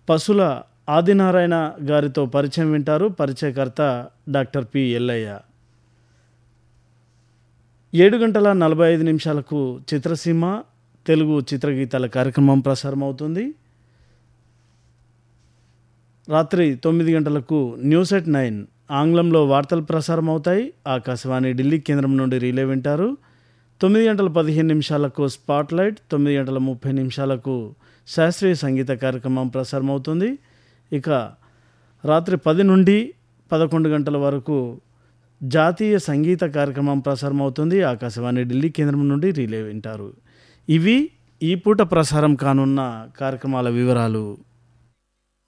పశుల ఆదినారాయణ గారితో పరిచయం వింటారు పరిచయకర్త డాక్టర్ పి ఎల్లయ్య ఏడు గంటల నలభై ఐదు నిమిషాలకు చిత్రసీమ తెలుగు చిత్రగీతాల కార్యక్రమం ప్రసారం అవుతుంది రాత్రి తొమ్మిది గంటలకు న్యూస్ ఎట్ నైన్ ఆంగ్లంలో వార్తలు ప్రసారం అవుతాయి ఆకాశవాణి ఢిల్లీ కేంద్రం నుండి రీలే వింటారు తొమ్మిది గంటల పదిహేను నిమిషాలకు స్పాట్ లైట్ తొమ్మిది గంటల ముప్పై నిమిషాలకు శాస్త్రీయ సంగీత కార్యక్రమం ప్రసారం అవుతుంది ఇక రాత్రి పది నుండి పదకొండు గంటల వరకు జాతీయ సంగీత కార్యక్రమం ప్రసారం అవుతుంది ఆకాశవాణి ఢిల్లీ కేంద్రం నుండి రీలే వింటారు ఇవి ఈ పూట ప్రసారం కానున్న కార్యక్రమాల వివరాలు